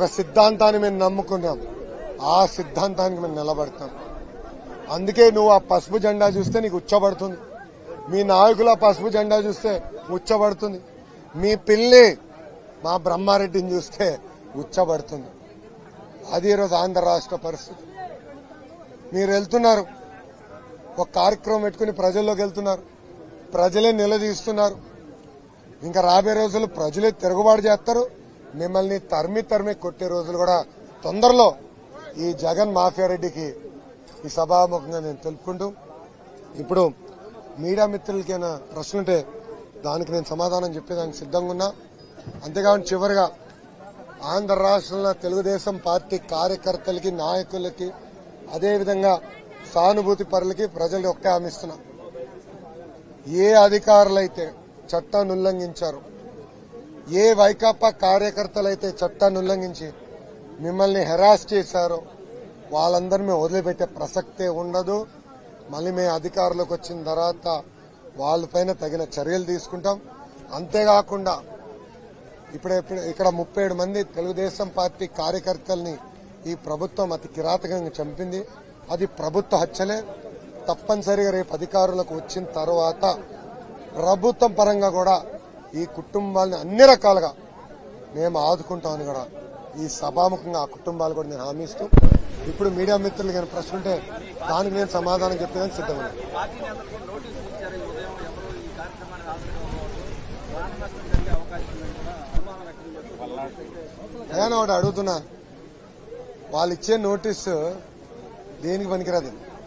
ఒక సిద్ధాంతాన్ని మేము నమ్ముకున్నాం ఆ సిద్ధాంతానికి మేము నిలబడతాం అందుకే నువ్వు ఆ పసుపు జెండా చూస్తే నీకు ఉచ్చబడుతుంది మీ నాయకుల పసుపు జెండా చూస్తే ఉచ్చబడుతుంది మీ పిల్లి మా బ్రహ్మారెడ్డిని చూస్తే ఉచ్చబడుతుంది అది ఈరోజు ఆంధ్ర రాష్ట్ర పరిస్థితి మీరు వెళ్తున్నారు ఒక కార్యక్రమం పెట్టుకుని ప్రజల్లోకి వెళ్తున్నారు ప్రజలే నిలదీస్తున్నారు ఇంకా రాబోయే రోజులు ప్రజలే తిరుగుబాటు చేస్తారు మిమ్మల్ని తరిమి తరిమి కొట్టే రోజులు కూడా తొందరలో ఈ జగన్ మాఫియా రెడ్డికి ఈ సభాముఖంగా నేను తెలుపుకుంటూ ఇప్పుడు మీడియా మిత్రులకైనా ప్రశ్నలుంటే దానికి నేను సమాధానం చెప్పేదానికి సిద్ధంగా ఉన్నా అంతేకాకుండా చివరిగా ఆంధ్ర రాష్ట్రంలో తెలుగుదేశం పార్టీ కార్యకర్తలకి నాయకులకి అదేవిధంగా సానుభూతి పరులకి ప్రజలు ఒకే హామీ ఇస్తున్నా ఏ అధికారులైతే చట్టాన్ని ఉల్లంఘించారు ఏ వైకాపా కార్యకర్తలైతే చట్టాన్ని ఉల్లంఘించి మిమ్మల్ని హెరాస్ చేశారో వాళ్ళందరినీ వదిలిపెట్టే ప్రసక్తే ఉండదు మళ్ళీ మేము అధికారులకు వచ్చిన తర్వాత వాళ్ళపైన తగిన చర్యలు తీసుకుంటాం అంతేకాకుండా ఇప్పుడే ఇప్పుడు ఇక్కడ ముప్పై ఏడు మంది తెలుగుదేశం పార్టీ కార్యకర్తల్ని ఈ ప్రభుత్వం అతి కిరాతకంగా చంపింది అది ప్రభుత్వ హత్యలే తప్పనిసరిగా రేపు అధికారులకు వచ్చిన తర్వాత ప్రభుత్వం పరంగా కూడా ఈ కుటుంబాలని అన్ని రకాలుగా మేము ఆదుకుంటామని కూడా ఈ సభాముఖంగా ఆ కుటుంబాలు కూడా నేను హామీ ఇస్తూ ఇప్పుడు మీడియా మిత్రులు కానీ ప్రశ్న ఉంటే దానికి నేను సమాధానం చెప్పేదానికి సిద్ధమన్నా పార్టీ నేతలకు నోటీసులు ఇచ్చారు ఈ ఉదయం ఎవరు ఈ కార్యక్రమానికి హాజరవ్వకూడదు ప్రాణ నష్టం జరిగే అవకాశం ఉందని కూడా అనుమానం వ్యక్తం చేస్తున్నారు అయ్యా ఒకటి అడుగుతున్నా వాళ్ళు ఇచ్చే నోటీసు దేనికి పనికిరాదు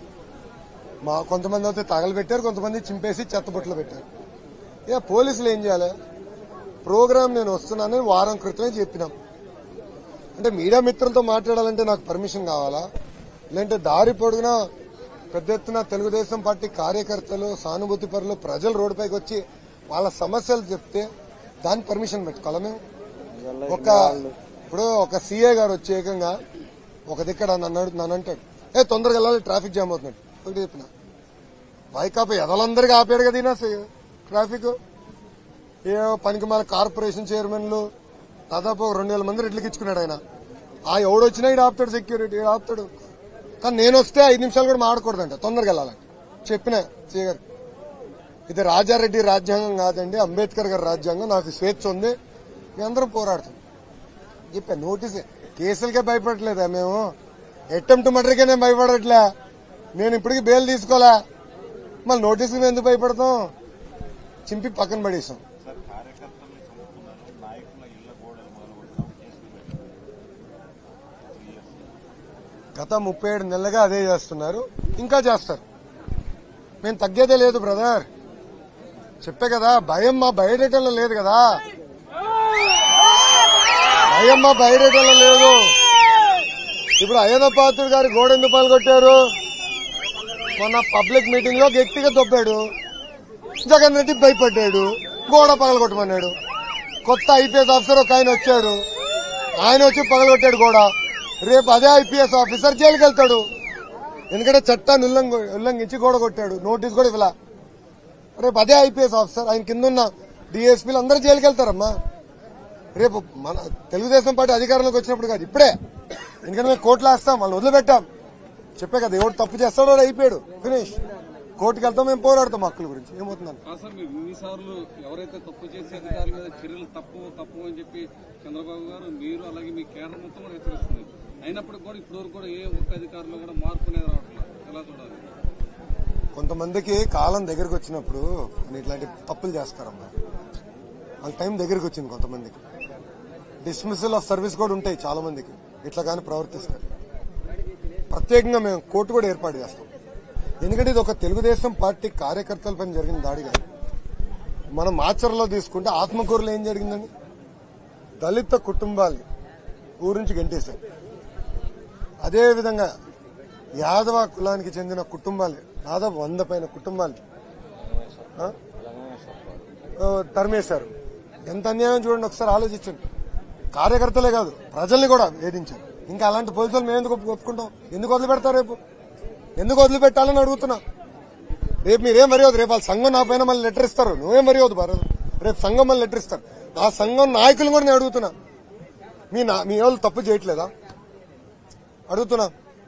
మా కొంతమంది అయితే తగలబెట్టారు కొంతమంది చింపేసి చెత్తబుట్టలు పెట్టారు ఇక పోలీసులు ఏం చేయాలి ప్రోగ్రామ్ నేను వస్తున్నానని వారం క్రితమే చెప్పినాం అంటే మీడియా మిత్రులతో మాట్లాడాలంటే నాకు పర్మిషన్ కావాలా లేదంటే దారి పొడుగునా పెద్ద ఎత్తున తెలుగుదేశం పార్టీ కార్యకర్తలు సానుభూతి పరులు ప్రజలు రోడ్డుపైకి వచ్చి వాళ్ళ సమస్యలు చెప్తే దానికి పర్మిషన్ పెట్టుకోవాలా మేము ఒక ఇప్పుడు ఒక సీఏ గారు వచ్చి ఏకంగా ఒక దిక్కడ నన్ను అడు- నన్ను అంటాడు ఏ తొందరగా వెళ్ళాలి ట్రాఫిక్ జామ్ అవుతున్నాడు ఒకటి చెప్పిన వైకాపా ఎదలందరికీ ఆపాడు కదా ఈయన సీ- ట్రాఫిక్ ఏ పనికి మన కార్పొరేషన్ చైర్మన్లు దాదాపు ఒక రెండు వేల మంది రెడ్లకి ఇచ్చుకున్నాడు ఆయన ఆ ఎవడొచ్చినా ఈడు ఆపుతాడు సెక్యూరిటీ ఈడు ఆపుతాడు కానీ నేను వస్తే ఐదు నిమిషాలు కూడా మాడకూడదంట తొందరగా వెళ్ళాలంట చెప్పిన సీఏ గారు ఇది రాజారెడ్డి రాజ్యాంగం కాదండి అంబేద్కర్ గారి రాజ్యాంగం నాకు స్వేచ్ఛ ఉంది మీ అందరం పోరాడుతాం చెప్పా నోటీస్ కేసులకే భయపడట్లేదా మేము అటెంప్ట్ మర్డర్కే నేను భయపడట్లే నేను ఇప్పటికి బెయిల్ తీసుకోలే మళ్ళీ నోటీస్కి మేము ఎందుకు భయపడతాం చింపి పక్కన పడేసాం సార్ కార్యకర్తల్ని చంపుతున్నారు నాయకుల ఇళ్ల గోడలు మొదలుపెడతాం కేసులు పెట్టారు త్రీ ఇయర్స్ గత ముప్పై ఏడు నెలలుగా అదే చేస్తున్నారు ఇంకా చేస్తారు మేము తగ్గేదే లేదు బ్రదర్ చెప్పే కదా భయం మా బయటలో లేదు కదా భయం మా బయటలో లేదు ఇప్పుడు అయ్యన్న పాత్రుడు గారి గోడ ఎందుకు పాల్గొట్టారు మొన్న పబ్లిక్ మీటింగ్ లో గట్టిగా దొబ్బాడు జగన్ రెడ్డి భయపడ్డాడు గోడ పగలగొట్టమన్నాడు కొత్త ఐపీఎస్ ఆఫీసర్ ఒక ఆయన వచ్చాడు ఆయన వచ్చి పగలగొట్టాడు గోడ రేపు అదే ఐపీఎస్ ఆఫీసర్ జైలుకి వెళ్తాడు ఎందుకంటే చట్టాన్ని ఉల్లంఘ ఉల్లంఘించి గోడ కొట్టాడు నోటీస్ కూడా ఇవ్వలా రేపు అదే ఐపీఎస్ ఆఫీసర్ ఆయన కింద ఉన్న డిఎస్పీలు అందరూ జైలుకి వెళ్తారమ్మా రేపు మన తెలుగుదేశం పార్టీ అధికారంలోకి వచ్చినప్పుడు కాదు ఇప్పుడే ఎందుకంటే మేము కోర్టులో వేస్తాం వాళ్ళని వదిలిపెట్టాం చెప్పే కదా ఎవడు తప్పు చేస్తాడో వాడు అయిపోయాడు ఫినిష్ కోర్టుకి వెళ్తాం మేము పోరాడతాం హక్కుల గురించి ఏమవుతుందండి కాదు సార్ మీరు ఇన్నిసార్లు ఎవరైతే తప్పు చేసే అధికారుల మీద చర్యలు తప్పు తప్పు అని చెప్పి చంద్రబాబు గారు మీరు అలాగే మీ కేంద్ర మొత్తం కూడా హెచ్చరిస్తుంది అయినప్పటికీ కూడా ఇప్పటివరకు కూడా ఏ ఒక్క అధికారులు కూడా మార్పు అనేది రావట్లేదు ఎలా చూడాలి కొంతమందికి కాలం దగ్గరకు వచ్చినప్పుడు కొన్ని ఇట్లాంటి తప్పులు చేస్తారమ్మా వాళ్ళ టైం దగ్గరకు వచ్చింది కొంతమందికి డిస్మిసల్ ఆఫ్ సర్వీస్ కూడా ఉంటాయి చాలా మందికి ఇట్లా కానీ ప్రవర్తిస్తారు ప్రత్యేకంగా మేము కోర్టు కూడా ఏర్పాటు చేస్తాం ఎందుకంటే ఇది ఒక తెలుగుదేశం పార్టీ కార్యకర్తల పైన జరిగిన దాడి కాదు మనం ఆచరణలో తీసుకుంటే ఆత్మకూరులో ఏం జరిగిందండి దళిత కుటుంబాలు ఊరించి గంటేశారు అదేవిధంగా యాదవ కులానికి చెందిన కుటుంబాలు దాదాపు వంద పైన కుటుంబాలు ఆ? ఆ, తరిమేశారు ఎంత అన్యాయం చూడండి ఒకసారి ఆలోచించండి కార్యకర్తలే కాదు ప్రజల్ని కూడా వేధించారు ఇంకా అలాంటి పోలీసులు మేము ఎందుకు ఒప్పు- ఒప్పుకుంటాం ఎందుకు వదిలిపెడతారు రేపు ఎందుకు వదిలిపెట్టాలని అడుగుతున్నా రేపు మీరేం మర్యాద రేపు వాళ్ళ సంఘం నా పైన మళ్ళీ లెటర్ ఇస్తారు నువ్వేం మర్యాద భారత్ రేపు సంఘం మళ్ళీ లెటర్ ఇస్తారు ఆ సంఘం నాయకులు కూడా నేను అడుగుతున్నా మీ నా మీ వాళ్ళు తప్పు చేయట్లేదా అడుగుతున్నా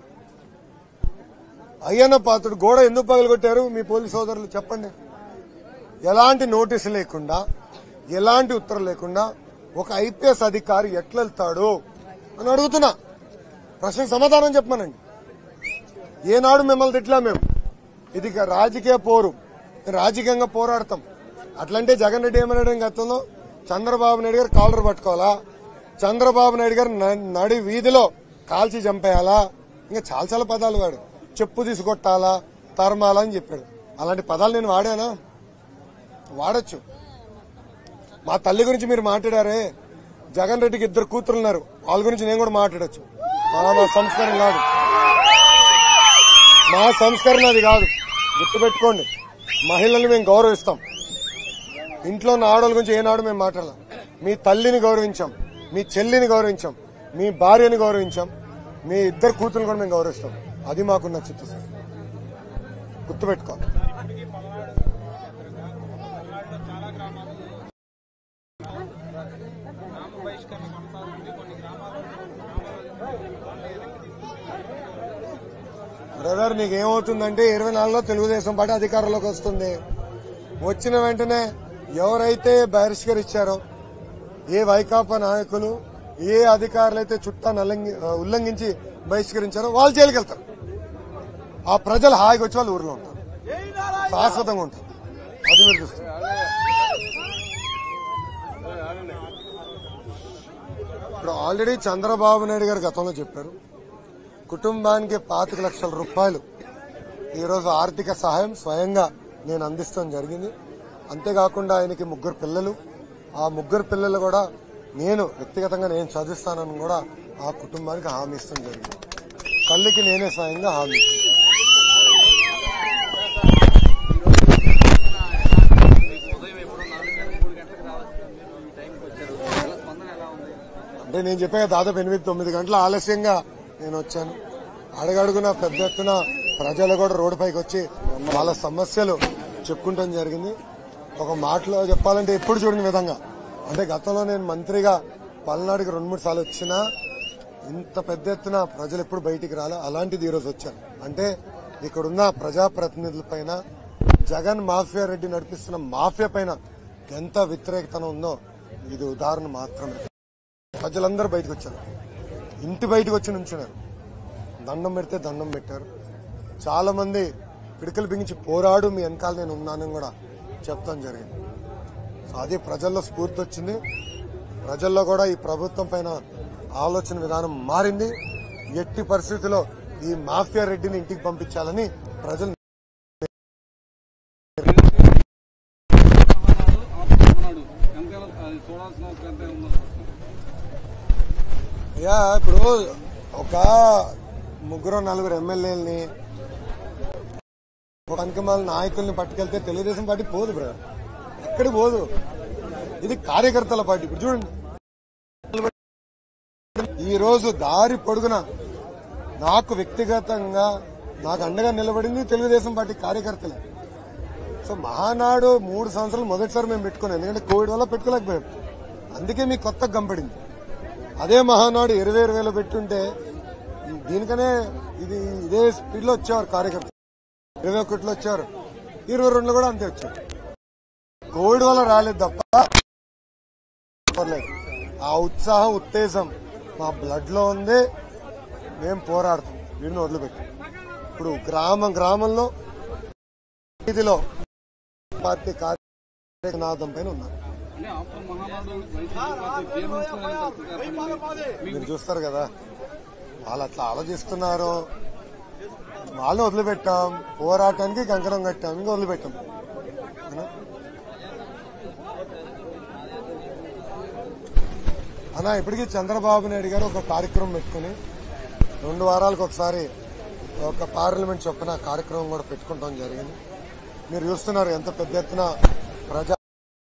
అయ్యన్న పాత్రుడు గోడ ఎందుకు పగలగొట్టారు మీ పోలీస్ సోదరులు చెప్పండి ఎలాంటి నోటీసు లేకుండా ఎలాంటి ఉత్తరం లేకుండా ఒక ఐపీఎస్ అధికారి ఎట్లా వెళ్తాడు అని అడుగుతున్నా ప్రశ్న సమాధానం చెప్పమనండి ఏనాడు మిమ్మల్ని తిట్లా మేము ఇది ఇక రాజకీయ పోరు రాజకీయంగా పోరాడతాం అట్లంటే జగన్ రెడ్డి ఏమన్నాడు గతంలో చంద్రబాబు నాయుడు గారు కాలర్ పట్టుకోవాలా చంద్రబాబు నాయుడు గారు న- నడి వీధిలో కాల్చి చంపేయాలా ఇంకా చాలా చాలా పదాలు వాడు చెప్పు తీసుకొట్టాలా తరమాలా అని చెప్పాడు అలాంటి పదాలు నేను వాడానా వాడచ్చు మా తల్లి గురించి మీరు మాట్లాడారే జగన్ రెడ్డికి ఇద్దరు కూతురు ఉన్నారు వాళ్ళ గురించి నేను కూడా మాట్లాడచ్చు మా మా సంస్కారం కాదు మా సంస్కరణ అది కాదు గుర్తుపెట్టుకోండి మహిళల్ని మేము గౌరవిస్తాం ఇంట్లో ఉన్న ఆడవాళ్ళ గురించి ఏనాడు మేము మాట్లాడాం మీ తల్లిని గౌరవించాం మీ చెల్లిని గౌరవించాం మీ భార్యని గౌరవించాం మీ ఇద్దరు కూతురు కూడా మేము గౌరవిస్తాం అది మాకున్న చిత్తశుద్ధి గుర్తుపెట్టుకోవాలి బ్రదర్ నీకేమవుతుందంటే ఇరవై నాలుగులో తెలుగుదేశం పార్టీ అధికారంలోకి వస్తుంది వచ్చిన వెంటనే ఎవరైతే బహిష్కరించారో ఏ వైకాపా నాయకులు ఏ అధికారులు అయితే చుట్టాన్ని ఉల్లంఘి- ఉల్లంఘించి బహిష్కరించారో వాళ్ళు జైలుకి వెళ్తారు ఆ ప్రజలు హాయిగా వచ్చి వాళ్ళు ఊర్లో ఉంటారు శాశ్వతంగా ఉంటారు అది మీరు చూస్తారు ఇప్పుడు ఆల్రెడీ చంద్రబాబు నాయుడు గారు గతంలో చెప్పారు కుటుంబానికి పాతిక లక్షల రూపాయలు ఈరోజు ఆర్థిక సహాయం స్వయంగా నేను అందిస్తాం జరిగింది అంతేకాకుండా ఆయనకి ముగ్గురు పిల్లలు ఆ ముగ్గురు పిల్లలు కూడా నేను వ్యక్తిగతంగా నేను చదివిస్తానని కూడా ఆ కుటుంబానికి హామీ ఇస్తాం జరిగింది తల్లికి నేనే స్వయంగా హామీ ఇస్తాను. మీకు ఉదయం ఎప్పుడు నాలుగు గంటలకు మూడు గంటలకు రావాల్సింది మీరు ఈ టైంకి వచ్చారు ఎలా స్పందన ఎలా ఉంది అంటే నేను చెప్పాక దాదాపు ఎనిమిది తొమ్మిది గంటల ఆలస్యంగా నేను వచ్చాను అడుగడుగున పెద్ద ఎత్తున ప్రజలు కూడా రోడ్డు పైకి వచ్చి వాళ్ళ సమస్యలు చెప్పుకుంటాం జరిగింది ఒక మాటలో చెప్పాలంటే ఎప్పుడు చూడని విధంగా అంటే గతంలో నేను మంత్రిగా పల్నాడుకి రెండు మూడు సార్లు వచ్చినా ఇంత పెద్ద ఎత్తున ప్రజలు ఎప్పుడు బయటికి రాలే అలాంటిది ఈరోజు వచ్చాను అంటే ఇక్కడున్న ప్రజాప్రతినిధుల పైన జగన్ మాఫియా రెడ్డి నడిపిస్తున్న మాఫియా పైన ఎంత వ్యతిరేకతనం ఉందో ఇది ఉదాహరణ మాత్రమే ప్రజలందరూ బయటకు వచ్చారు ఇంటి బయటకు వచ్చి నుంచున్నారు దండం పెడితే దండం పెట్టారు చాలా మంది పిడికలు బిగించి పోరాడు మీ వెనకాల నేను ఉన్నానని కూడా చెప్తాం జరిగింది సో అది ప్రజల్లో స్ఫూర్తి వచ్చింది ప్రజల్లో కూడా ఈ ప్రభుత్వం పైన ఆలోచన విధానం మారింది ఎట్టి పరిస్థితిలో ఈ మాఫియా రెడ్డిని ఇంటికి పంపించాలని ప్రజలు మహానాడు ఎంతైనా అది చూడాల్సిన అవసరం ఎంతైనా ఉందో యా ఇప్పుడు ఒక ముగ్గురు నలుగురు ఎమ్మెల్యేలని ఒక అంకమాల నాయకుల్ని పట్టుకెళ్తే తెలుగుదేశం పార్టీ పోదు బ్రదర్ ఎక్కడికి పోదు ఇది కార్యకర్తల పార్టీ ఇప్పుడు చూడండి ఈ రోజు దారి పొడుగున నాకు వ్యక్తిగతంగా నాకు అండగా నిలబడింది తెలుగుదేశం పార్టీ కార్యకర్తలే సో మహానాడు మూడు సంవత్సరాలు మొదటిసారి మేము పెట్టుకున్నాం ఎందుకంటే కోవిడ్ వల్ల పెట్టుకోలేకపోయాం అందుకే మీకు కొత్త గంపడింది అదే మహానాడు ఇరవై ఇరవై వేలు పెట్టుంటే ఈ- దీనికనే ఇది ఇదే స్పీడ్ లో వచ్చేవారు కార్యకర్తలు ఇరవై ఒకటిలో వచ్చారు ఇరవై రెండులో కూడా అంతే వచ్చారు కోవిడ్ వల్ల రాలేదు తప్ప పర్లేదు. ఆ ఉత్సాహం ఉత్తేజం మా బ్లడ్ లో ఉంది మేము పోరాడతాం వీడిని వదిలిపెట్టి ఇప్పుడు గ్రామం గ్రామంలో వీధిలో పార్టీ కార్యనాథం పైన ఉన్నారు అంటే ఆఫ్టర్ మహానాడు వైసీపీ పార్టీ జీర్ణించుకోవాలని తప్పుగా మీరు చూస్తారు కదా వాళ్ళు అట్లా ఆలోచిస్తున్నారు వాళ్ళని వదిలిపెట్టాం పోరాటానికి కంకణం కట్టాం ఇంకా వదిలిపెట్టాం అవునా? అన్నా ఇప్పటికీ చంద్రబాబు నాయుడు గారు ఒక కార్యక్రమం పెట్టుకుని రెండు వారాలకు ఒకసారి ఒక పార్లమెంట్ చొప్పున కార్యక్రమం కూడా పెట్టుకుంటాం జరిగింది మీరు చూస్తున్నారు ఎంత పెద్ద ఎత్తున ప్రజా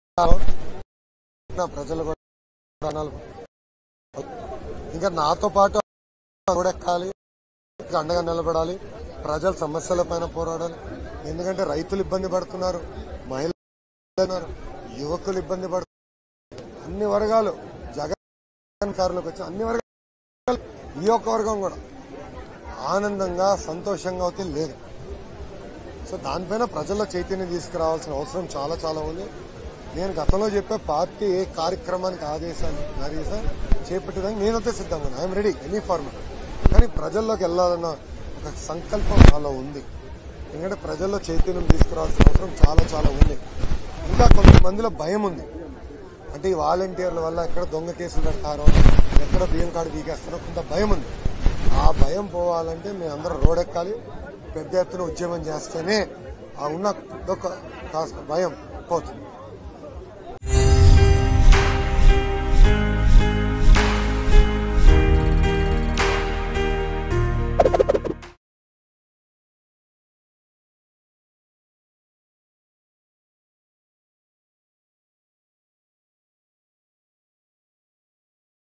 ప్రజలు కూడా ప్రాణాలు ఇంకా నాతో పాటు కూడా ఎక్కాలి ఇంకా అండగా నిలబడాలి ప్రజల సమస్యల పైన పోరాడాలి ఎందుకంటే రైతులు ఇబ్బంది పడుతున్నారు మహిళలు ఉన్నారు, యువకులు ఇబ్బంది పడుతున్నారు అన్ని వర్గాలు జగన్ అధికారంలోకి వచ్చిన అన్ని వర్గాలు ఈ ఒక్క వర్గం కూడా ఆనందంగా సంతోషంగా అయితే లేదు సో దానిపైన ప్రజల్లో చైతన్యం తీసుకురావాల్సిన అవసరం చాలా చాలా ఉంది నేను గతంలో చెప్పే పార్టీ ఏ కార్యక్రమానికి ఆదేశాలు ఆదేశాలు చేపట్టడానికి నేనైతే సిద్ధంగా ఉన్నాను ఐఎమ్ రెడీ ఎనీ ఫార్మట్ కానీ ప్రజల్లోకి వెళ్ళాలన్న ఒక సంకల్పం నాలో ఉంది ఎందుకంటే ప్రజల్లో చైతన్యం తీసుకురావాల్సిన అవసరం చాలా చాలా ఉంది ఇంకా కొంతమందిలో భయం ఉంది అంటే ఈ వాలంటీర్ల వల్ల ఎక్కడ దొంగ కేసులు పెడతారో ఎక్కడ బియ్యం కార్డు బీకేస్తారో కొంత భయం ఉంది ఆ భయం పోవాలంటే మేము అందరం రోడెక్కాలి పెద్ద ఎత్తున ఉద్యమం చేస్తేనే ఆ ఉన్న ఒక కాస్త భయం పోతుంది